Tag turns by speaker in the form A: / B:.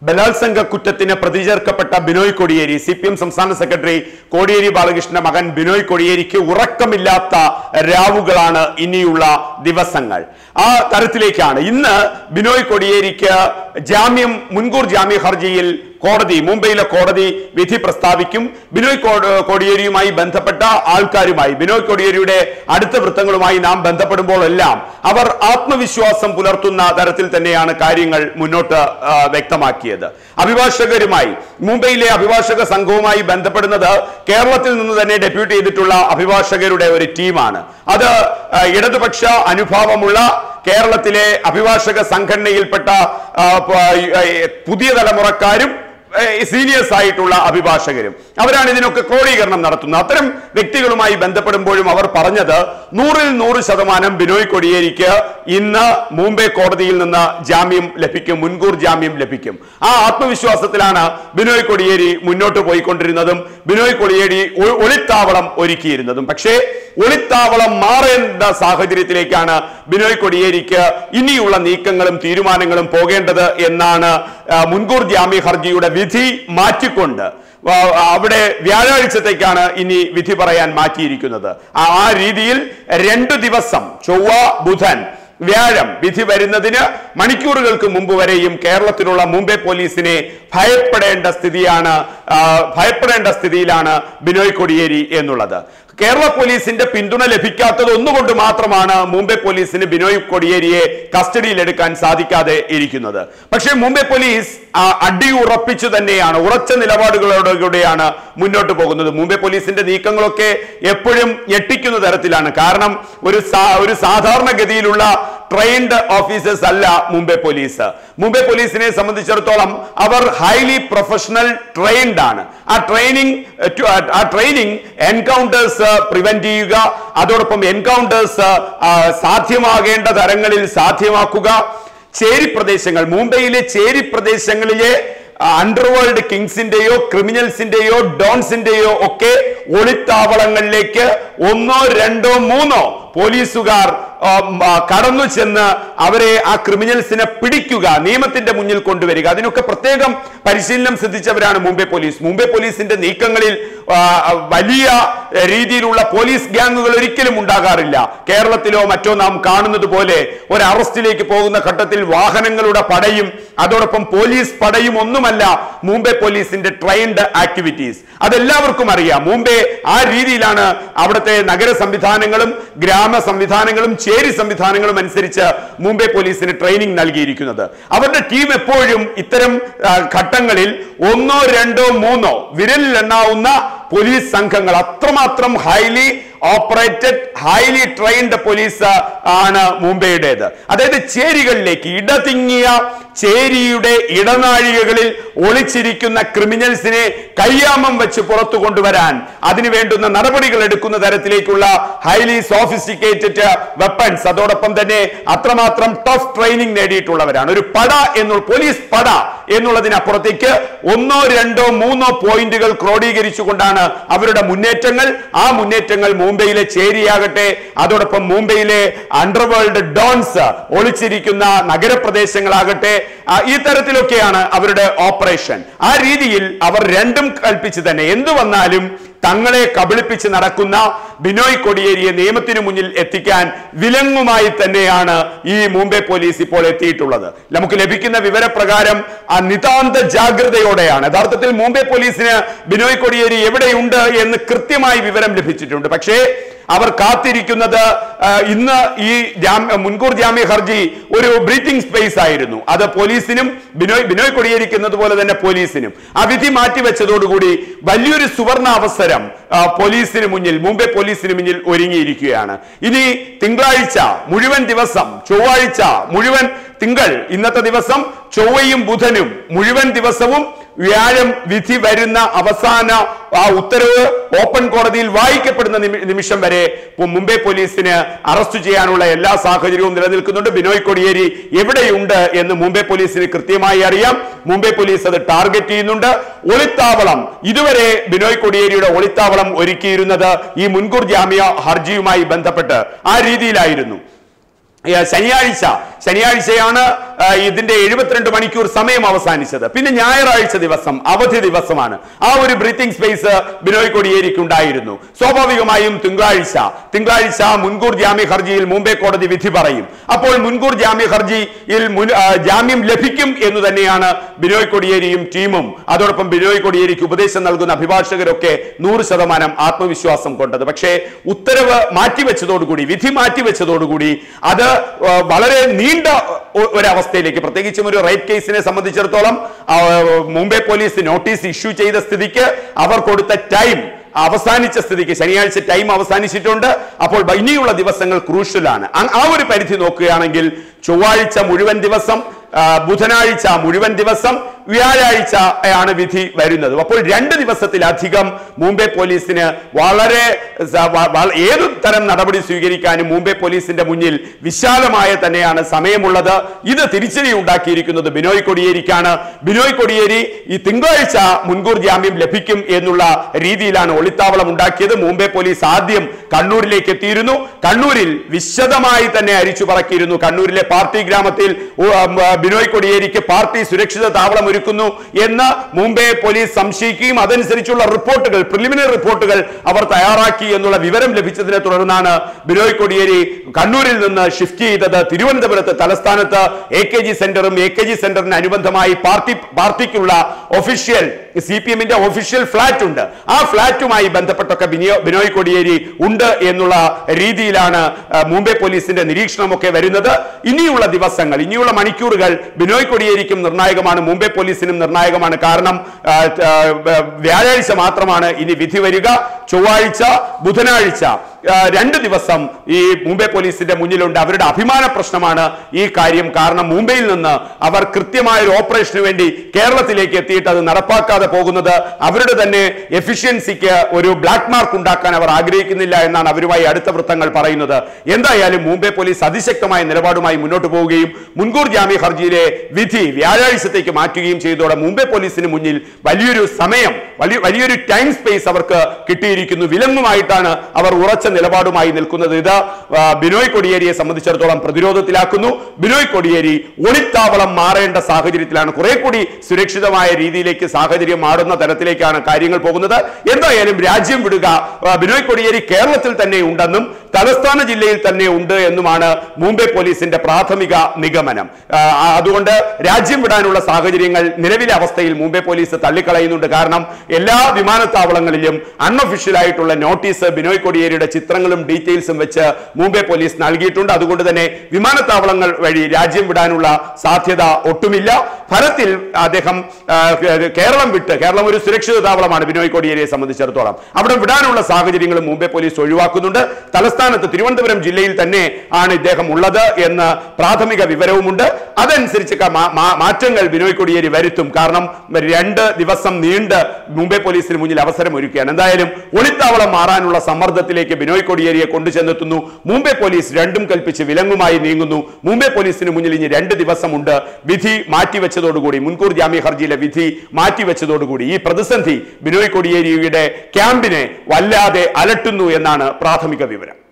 A: ബലാത്സംഗ കുറ്റത്തിന് പ്രതി ചേർക്കപ്പെട്ട Binoy Kodiyeri C P M സംസ്ഥാന സെക്രട്ടറി കോടിയേരി ബാലകൃഷ്ണന്റെ മകൻ ബിനോയ് കൊടിയേരിക്ക് ഉറക്കമില്ലാത്ത രാവുകളാണ് ഇനിയുള്ള ദിവസങ്ങൾ ആ തരത്തിലേക്കാണ് ഇന്ന് ബിനോയ് കൊടിയേരിക്ക് ജാമ്യം മുൻകൂർ ജാമ്യ ഹർജിയിൽ കോടതി മുംബൈയിലെ കോടതി വിധി പ്രസ്താവിക്കും ബിനോയ് കോ- കോടിയേരിയുമായി ബന്ധപ്പെട്ട ആൾക്കാരുമായി ബിനോയ് കോടിയേരിയുടെ അടുത്ത വൃത്തങ്ങളുമായി നാം ബന്ധപ്പെടുമ്പോഴെല്ലാം അവർ ആത്മവിശ്വാസം പുലർത്തുന്ന തരത്തിൽ തന്നെയാണ് കാര്യങ്ങൾ മുന്നോട്ട് ആ, വ്യക്തമാക്കിയത് അഭിഭാഷകരുമായി മുംബൈയിലെ അഭിഭാഷക സംഘവുമായി ബന്ധപ്പെടുന്നത് കേരളത്തിൽ നിന്ന് തന്നെ ഡെപ്യൂട്ട് ചെയ്തിട്ടുള്ള അഭിഭാഷകരുടെ ഒരു ടീമാണ് അത് ആ, ഇടതുപക്ഷ അനുഭാവമുള്ള കേരളത്തിലെ അഭിഭാഷക സംഘടനയിൽപ്പെട്ട ആ, പ- ആ, പുതിയ തലമുറക്കാരും സീനിയേഴ്സ് ആയിട്ടുള്ള അഭിഭാഷകരും അവരാണ് ഇതിനൊക്കെ ക്രോഡീകരണം നടത്തുന്നത് അത്തരം വ്യക്തികളുമായി ബന്ധപ്പെടുമ്പോഴും അവർ പറഞ്ഞത് നൂറിൽ നൂറ് ശതമാനം ബിനോയ് കൊടിയേരിക്ക് ഇന്ന് മുംബൈ കോടതിയിൽ നിന്ന് ജാമ്യം ലഭിക്കും മുൻകൂർ ജാമ്യം ലഭിക്കും ആ ആത്മവിശ്വാസത്തിലാണ് ബിനോയ് കൊടിയേരി മുന്നോട്ട് പോയിക്കൊണ്ടിരുന്നതും ബിനോയ് കൊടിയേരി ഒ- ഒളിത്താവളം ഒരുക്കിയിരുന്നതും പക്ഷേ ഒളിത്താവളം മാറേണ്ട സാഹചര്യത്തിലേക്കാണ് ബിനോയ് കൊടിയേരിക്ക് ഇനിയുള്ള നീക്കങ്ങളും തീരുമാനങ്ങളും പോകേണ്ടത് എന്നാണ് ആ, മുൻകൂർ ജാമ്യ ഹർജിയുടെ വിധി മാറ്റിക്കൊണ്ട് ആ, അവിടെ വ്യാഴാഴ്ചത്തേക്കാണ് ഇനി വിധി പറയാൻ മാറ്റിയിരിക്കുന്നത് ആ ആ രീതിയിൽ രണ്ടു ദിവസം ചൊവ്വ ബുധൻ വ്യാഴം വിധി വരുന്നതിന് മണിക്കൂറുകൾക്ക് മുമ്പ് വരെയും കേരളത്തിലുള്ള മുംബൈ പോലീസിനെ ഭയപ്പെടേണ്ട സ്ഥിതിയാണ് ആ, ഭയപ്പെടേണ്ട സ്ഥിതിയിലാണ് ബിനോയ് കൊടിയേരി എന്നുള്ളത് കേരള പോലീസിന്റെ പിന്തുണ ലഭിക്കാത്തത് ഒന്നുകൊണ്ട് മാത്രമാണ് മുംബൈ പോലീസിന് ബിനോയ് കൊടിയേരിയെ കസ്റ്റഡിയിലെടുക്കാൻ സാധിക്കാതെ ഇരിക്കുന്നത് പക്ഷേ മുംബൈ പോലീസ് ആ, അടിയുറപ്പിച്ചു തന്നെയാണ് ഉറച്ച നിലപാടുകളോടുകൂടിയാണ് മുന്നോട്ട് പോകുന്നത് മുംബൈ പോലീസിന്റെ നീക്കങ്ങളൊക്കെ എപ്പോഴും ഞെട്ടിക്കുന്ന തരത്തിലാണ് കാരണം ഒരു സാ- ഒരു സാധാരണഗതിയിലുള്ള ട്രെയിൻഡ് ഓഫീസേഴ്സ് അല്ല മുംബൈ പോലീസ് മുംബൈ പോലീസിനെ സംബന്ധിച്ചിടത്തോളം അവർ ഹൈലി പ്രൊഫഷണൽ ട്രെയിൻഡ് ആണ് ആ ട്രെയിനിങ് ആ ട്രെയിനിങ് എൻകൗണ്ടേഴ്സ് പ്രിവെന്റ് ചെയ്യുക അതോടൊപ്പം എൻകൗണ്ടേഴ്സ് സാധ്യമാകേണ്ട തരങ്ങളിൽ സാധ്യമാക്കുക ചേരി പ്രദേശങ്ങൾ മുംബൈയിലെ ചേരി പ്രദേശങ്ങളിലെ അണ്ടർവേൾഡ് കിങ്സിന്റെയോ ക്രിമിനൽസിന്റെയോ ഡോൺസിന്റെയോ ഒക്കെ ഒളിത്താവളങ്ങളിലേക്ക് ഒന്നോ രണ്ടോ മൂന്നോ പോലീസുകാർ ആ, ഉം, ആ, കടന്നു ചെന്ന് അവരെ ആ ക്രിമിനൽസിനെ പിടിക്കുക നിയമത്തിന്റെ മുന്നിൽ കൊണ്ടുവരിക അതിനൊക്കെ പ്രത്യേകം പരിശീലനം സിദ്ധിച്ചവരാണ് മുംബൈ പോലീസ് മുംബൈ പോലീസിന്റെ നീക്കങ്ങളിൽ ആ, വലിയ രീതിയിലുള്ള പോലീസ് ഗ്യാങ്ങുകൾ ഒരിക്കലും ഉണ്ടാകാറില്ല കേരളത്തിലോ മറ്റോ നാം കാണുന്നത് പോലെ ഒരു അറസ്റ്റിലേക്ക് പോകുന്ന ഘട്ടത്തിൽ വാഹനങ്ങളുടെ പടയും അതോടൊപ്പം പോലീസ് പടയും ഒന്നുമല്ല മുംബൈ പോലീസിന്റെ ട്രെയിൻഡ് ആക്ടിവിറ്റീസ് അതെല്ലാവർക്കും അറിയാം മുംബൈ ആ രീതിയിലാണ് അവിടുത്തെ നഗര സംവിധാനങ്ങളും ഗ്രാമ സംവിധാനങ്ങളും ചേരി സംവിധാനങ്ങളും അനുസരിച്ച് മുംബൈ പോലീസിന് ട്രെയിനിങ് നൽകിയിരിക്കുന്നത് അവരുടെ ടീം എപ്പോഴും ഇത്തരം ആ, ഘട്ടങ്ങളിൽ ഒന്നോ രണ്ടോ മൂന്നോ വിരലിൽ എണ്ണാവുന്ന പോലീസ് സംഘങ്ങൾ അത്രമാത്രം highly operated highly trained police ആണ് മുംബൈയുടേത് അതായത് ചേരികളിലേക്ക് ഇടതിങ്ങിയ ചേരിയുടെ ഇടനാഴികകളിൽ ഒളിച്ചിരിക്കുന്ന ക്രിമിനൽസിനെ കയ്യാമം വെച്ച് പുറത്തു കൊണ്ടുവരാൻ അതിനു വേണ്ടുന്ന നടപടികൾ എടുക്കുന്ന തരത്തിലേക്കുള്ള ഹൈലി സോഫിസ്റ്റിക്കേറ്റഡ് വെപ്പൺസ് അതോടൊപ്പം തന്നെ അത്രമാത്രം ടഫ് ട്രെയിനിങ് നേടിയിട്ടുള്ളവരാണ് ഒരു പട എന്നുള്ള പോലീസ് പട എന്നുള്ളതിനപ്പുറത്തേക്ക് ഒന്നോ രണ്ടോ മൂന്നോ പോയിന്റുകൾ ക്രോഡീകരിച്ചുകൊണ്ടാണ് അവരുടെ മുന്നേറ്റങ്ങൾ ആ മുന്നേറ്റങ്ങൾ മുംബൈയിലെ ചേരിയാകട്ടെ അതോടൊപ്പം മുംബൈയിലെ അണ്ടർവേൾഡ് ഡോൺസ് ഒളിച്ചിരിക്കുന്ന നഗരപ്രദേശങ്ങളാകട്ടെ ആ, ഈ തരത്തിലൊക്കെയാണ് അവരുടെ ഓപ്പറേഷൻ ആ രീതിയിൽ അവർ രണ്ടും കൽപ്പിച്ച് തന്നെ എന്തു വന്നാലും തങ്ങളെ കബളിപ്പിച്ച് നടക്കുന്ന ബിനോയ് കൊടിയേരിയെ നിയമത്തിനു മുന്നിൽ എത്തിക്കാൻ വിലങ്ങുമായി തന്നെയാണ് ഈ മുംബൈ പോലീസ് ഇപ്പോൾ എത്തിയിട്ടുള്ളത് നമുക്ക് ലഭിക്കുന്ന വിവരപ്രകാരം ആ നിതാന്ത ജാഗ്രതയോടെയാണ് യഥാർത്ഥത്തിൽ മുംബൈ പോലീസിന് ബിനോയ് കൊടിയേരി എവിടെയുണ്ട് എന്ന് കൃത്യമായി വിവരം ലഭിച്ചിട്ടുണ്ട് പക്ഷേ അവർ കാത്തിരിക്കുന്നത് ആ, ഇന്ന് ഈ ജാമ്യ മുൻകൂർ ജാമ്യ ഹർജി ഒരു ബ്രീത്തിങ് സ്പേസ് ആയിരുന്നു അത് പോലീസിനും ബിനോയ് ബിനോയ് കൊടിയേരിക്കുന്നത് പോലെ തന്നെ പോലീസിനും ആ വിധി മാറ്റിവെച്ചതോടുകൂടി വലിയൊരു സുവർണ അവസരം ആ, പോലീസിന് മുന്നിൽ മുംബൈ പോലീസിന് മുന്നിൽ ഒരുങ്ങിയിരിക്കുകയാണ് ഇനി തിങ്കളാഴ്ച മുഴുവൻ ദിവസം ചൊവ്വാഴ്ച മുഴുവൻ തിങ്കൾ ഇന്നത്തെ ദിവസം ചൊവ്വയും ബുധനും മുഴുവൻ ദിവസവും വ്യാഴം വിധി വരുന്ന അവസാന ആ ഉത്തരവ് ഓപ്പൺ കോടതിയിൽ വായിക്കപ്പെടുന്ന നിമി- നിമിഷം വരെ പു- മുംബൈ പോലീസിന് അറസ്റ്റ് ചെയ്യാനുള്ള എല്ലാ സാഹചര്യവും നിലനിൽക്കുന്നുണ്ട് ബിനോയ് കൊടിയേരി എവിടെയുണ്ട് എന്ന് മുംബൈ പോലീസിന് കൃത്യമായി അറിയാം മുംബൈ പോലീസ് അത് ടാർഗറ്റ് ചെയ്യുന്നുണ്ട് ഒളിത്താവളം ഇതുവരെ ബിനോയ് കൊടിയേരിയുടെ ഒളിത്താവളം ഒരുക്കിയിരുന്നത് ഈ മുൻകൂർ ജാമ്യ ഹർജിയുമായി ബന്ധപ്പെട്ട് ആ രീതിയിലായിരുന്നു ഏ, ശനിയാഴ്ച ശനിയാഴ്ചയാണ് ആ, ഇതിന്റെ എഴുപത്തിരണ്ട് മണിക്കൂർ സമയം അവസാനിച്ചത് പിന്നെ ഞായറാഴ്ച ദിവസം അവധി ദിവസമാണ് ആ ഒരു ബ്രീത്തിങ് സ്പേസ് ബിനോയ് കൊടിയേരിക്ക് ഉണ്ടായിരുന്നു സ്വാഭാവികമായും തിങ്കളാഴ്ച തിങ്കളാഴ്ച മുൻകൂർ ജാമ്യ ഹർജിയിൽ മുംബൈ കോടതി വിധി പറയും അപ്പോൾ മുൻകൂർ ജാമ്യ ഹർജിയിൽ മുൻ- ആ, ജാമ്യം ലഭിക്കും എന്ന് തന്നെയാണ് ബിനോയ് കൊടിയേരിയും ടീമും അതോടൊപ്പം ബിനോയ് കൊടിയേരിക്ക് ഉപദേശം നൽകുന്ന അഭിഭാഷകരൊക്കെ നൂറ് ശതമാനം ആത്മവിശ്വാസം കൊണ്ടത് പക്ഷേ ഉത്തരവ് മാറ്റിവെച്ചതോടുകൂടി വിധി മാറ്റിവെച്ചതോടുകൂടി അത് ആ, വളരെ നീണ്ട ഒ- ഒരവസ്ഥയിലേക്ക് പ്രത്യേകിച്ചും ഒരു റേപ്പ് കേസിനെ സംബന്ധിച്ചിടത്തോളം ആ, മുംബൈ പോലീസ് നോട്ടീസ് ഇഷ്യൂ ചെയ്ത സ്ഥിതിക്ക് അവർ കൊടുത്ത ടൈം അവസാനിച്ച സ്ഥിതിക്ക് ശനിയാഴ്ച ടൈം അവസാനിച്ചിട്ടുണ്ട് അപ്പോൾ ഇനിയുള്ള ദിവസങ്ങൾ ക്രൂഷ്യലാണ് ആ- ആ ഒരു പരിധി നോക്കുകയാണെങ്കിൽ ചൊവ്വാഴ്ച മുഴുവൻ ദിവസം ആ, ബുധനാഴ്ച മുഴുവൻ ദിവസം വ്യാഴാഴ്ച ആണ് വിധി വരുന്നത് അപ്പോൾ രണ്ട് ദിവസത്തിലധികം മുംബൈ പോലീസിന് വളരെ സ- വ- വ- ഏതു തരം നടപടി സ്വീകരിക്കാനും മുംബൈ പോലീസിന്റെ മുന്നിൽ വിശാലമായ തന്നെയാണ് സമയമുള്ളത് ഇത് തിരിച്ചടി ഉണ്ടാക്കിയിരിക്കുന്നത് ബിനോയ് കൊടിയേരിക്കാണ് ബിനോയ് കൊടിയേരി ഈ തിങ്കളാഴ്ച മുൻകൂർ ജാമ്യം ലഭിക്കും എന്നുള്ള രീതിയിലാണ് ഒളിത്താവളം ഉണ്ടാക്കിയത് മുംബൈ പോലീസ് ആദ്യം കണ്ണൂരിലേക്ക് എത്തിയിരുന്നു കണ്ണൂരിൽ വിശദമായി തന്നെ അരിച്ചു പറക്കിയിരുന്നു കണ്ണൂരിലെ പാർട്ടി ഗ്രാമത്തിൽ ഉ- ഉം, ആ, ബിനോയ് കൊടിയേരിക്ക് പാർട്ടി സുരക്ഷിത താവളം ഒരുക്കുന്നു എന്ന് മുംബൈ പോലീസ് സംശയിക്കുകയും അതനുസരിച്ചുള്ള റിപ്പോർട്ടുകൾ പ്രിലിമിനറി റിപ്പോർട്ടുകൾ അവർ തയ്യാറാക്കി എന്നുള്ള വിവരം ലഭിച്ചതിനെ തുടർന്നാണ് ബിനോയ് കൊടിയേരി കണ്ണൂരിൽ നിന്ന് ഷിഫ്റ്റ് ചെയ്തത് തിരുവനന്തപുരത്ത് തലസ്ഥാനത്ത് എ കെ ജി സെന്ററും എ കെ ജി സെന്ററിന് അനുബന്ധമായി പാർട്ടി പാർട്ടിക്കുള്ള ഒഫീഷ്യൽ സി പി എമ്മിന്റെ ഒഫീഷ്യൽ ഫ്ലാറ്റ് ഉണ്ട് ആ ഫ്ലാറ്റുമായി ബന്ധപ്പെട്ടൊക്കെ ബിനിയോ- ബിനോയ് കൊടിയേരി ഉണ്ട് എന്നുള്ള രീതിയിലാണ് ആ, മുംബൈ പോലീസിന്റെ നിരീക്ഷണമൊക്കെ വരുന്നത് ഇനിയുള്ള ദിവസങ്ങൾ ഇനിയുള്ള മണിക്കൂറുകൾ ബിനോയ് കൊടിയേരിക്കും നിർണായകമാണ് മുംബൈ പോലീസിനും നിർണായകമാണ് കാരണം ആ, ആ, വ്യാഴാഴ്ച മാത്രമാണ് ഇനി വിധി വരിക ചൊവ്വാഴ്ച ബുധനാഴ്ച ആ, രണ്ട് ദിവസം ഈ മുംബൈ പോലീസിന്റെ മുന്നിലുണ്ട് അവരുടെ അഭിമാന പ്രശ്നമാണ് ഈ കാര്യം കാരണം മുംബൈയിൽ നിന്ന് അവർ കൃത്യമായ ഒരു ഓപ്പറേഷന് വേണ്ടി കേരളത്തിലേക്ക് എത്തിയിട്ട് അത് നടപ്പാക്കാതെ പോകുന്നത് അവരുടെ തന്നെ എഫിഷ്യൻസിക്ക് ഒരു ബ്ലാക്ക് മാർക്ക് ഉണ്ടാക്കാൻ അവർ ആഗ്രഹിക്കുന്നില്ല എന്നാണ് അവരുമായി അടുത്ത വൃത്തങ്ങൾ പറയുന്നത് എന്തായാലും മുംബൈ പോലീസ് അതിശക്തമായ നിലപാടുമായി മുന്നോട്ട് പോവുകയും മുൻകൂർ ജാമ്യ ഹർജിയിലെ വിധി വ്യാഴാഴ്ചത്തേക്ക് മാറ്റുകയും ചെയ്തതോടെ മുംബൈ പോലീസിന് മുന്നിൽ വലിയൊരു സമയം വലിയ വലിയൊരു ടൈം സ്പേസ് അവർക്ക് കിട്ടിയിരിക്കുന്നു വിലങ്ങുമായിട്ടാണ് അവർ ഉറച്ച നിലപാടുമായി നിൽക്കുന്നത് ഇത് ആ, ബിനോയ് കൊടിയേരിയെ സംബന്ധിച്ചിടത്തോളം പ്രതിരോധത്തിലാക്കുന്നു ബിനോയ് കൊടിയേരി ഒളിത്താവളം മാറേണ്ട സാഹചര്യത്തിലാണ് കുറെ കൂടി സുരക്ഷിതമായ രീതിയിലേക്ക് സാഹചര്യം മാറുന്ന തരത്തിലേക്കാണ് കാര്യങ്ങൾ പോകുന്നത് എന്തായാലും രാജ്യം വിടുക ആ, ബിനോയ് കൊടിയേരി കേരളത്തിൽ തന്നെ ഉണ്ടെന്നും തലസ്ഥാന ജില്ലയിൽ തന്നെ ഉണ്ട് എന്നുമാണ് മുംബൈ പോലീസിന്റെ പ്രാഥമിക നിഗമനം ആ, അതുകൊണ്ട് രാജ്യം വിടാനുള്ള സാഹചര്യങ്ങൾ നിലവിലെ അവസ്ഥയിൽ മുംബൈ പോലീസ് തള്ളിക്കളയുന്നുണ്ട് കാരണം എല്ലാ വിമാനത്താവളങ്ങളിലും അൺഒഫീഷ്യൽ ആയിട്ടുള്ള നോട്ടീസ് ബിനോയ് കൊടിയേരിയുടെ ചിത്രങ്ങളും ഡീറ്റെയിൽസും വെച്ച് മുംബൈ പോലീസ് നൽകിയിട്ടുണ്ട് അതുകൊണ്ട് തന്നെ വിമാനത്താവളങ്ങൾ വഴി രാജ്യം വിടാനുള്ള സാധ്യത ഒട്ടുമില്ല ഫലത്തിൽ അദ്ദേഹം ആ, കേരളം വിട്ട് കേരളം ഒരു സുരക്ഷിത താവളമാണ് ബിനോയ് കൊടിയേരിയെ സംബന്ധിച്ചിടത്തോളം അവിടെ വിടാനുള്ള സാഹചര്യങ്ങളും മുംബൈ പോലീസ് ഒഴിവാക്കുന്നുണ്ട് തലസ്ഥാനത്ത് തിരുവനന്തപുരം ജില്ലയിൽ തന്നെ ആണ് ഇദ്ദേഹം ഉള്ളത് എന്ന് പ്രാഥമിക വിവരവുമുണ്ട് അതനുസരിച്ച് ക- മാ- മാ- മാറ്റങ്ങൾ ബിനോയ് കൊടിയേരി വരുത്തും കാരണം രണ്ട് ദിവസം നീണ്ട് മുംബൈ പോലീസിന് മുന്നിൽ അവസരം ഒരുക്കുകയാണ് എന്തായാലും ഒളിത്താവളം മാറാനുള്ള സമ്മർദ്ദത്തിലേക്ക് ബിനോയ് കൊടിയേരിയെ കൊണ്ടുചെന്നെത്തുന്നു മുംബൈ പോലീസ് രണ്ടും കൽപ്പിച്ച് വിലങ്ങുമായി നീങ്ങുന്നു മുംബൈ പോലീസിന് മുന്നിൽ ഇനി രണ്ട് ദിവസമുണ്ട് വിധി മാറ്റിവെച്ചതോടുകൂടി മുൻകൂർ ജാമ്യ ഹർജിയിലെ വിധി മാറ്റിവെച്ചതോടുകൂടി ഈ പ്രതിസന്ധി ബിനോയ് കൊടിയേരിയുടെ ക്യാമ്പിനെ വല്ലാതെ അലട്ടുന്നു എന്നാണ് പ്രാഥമിക വിവരം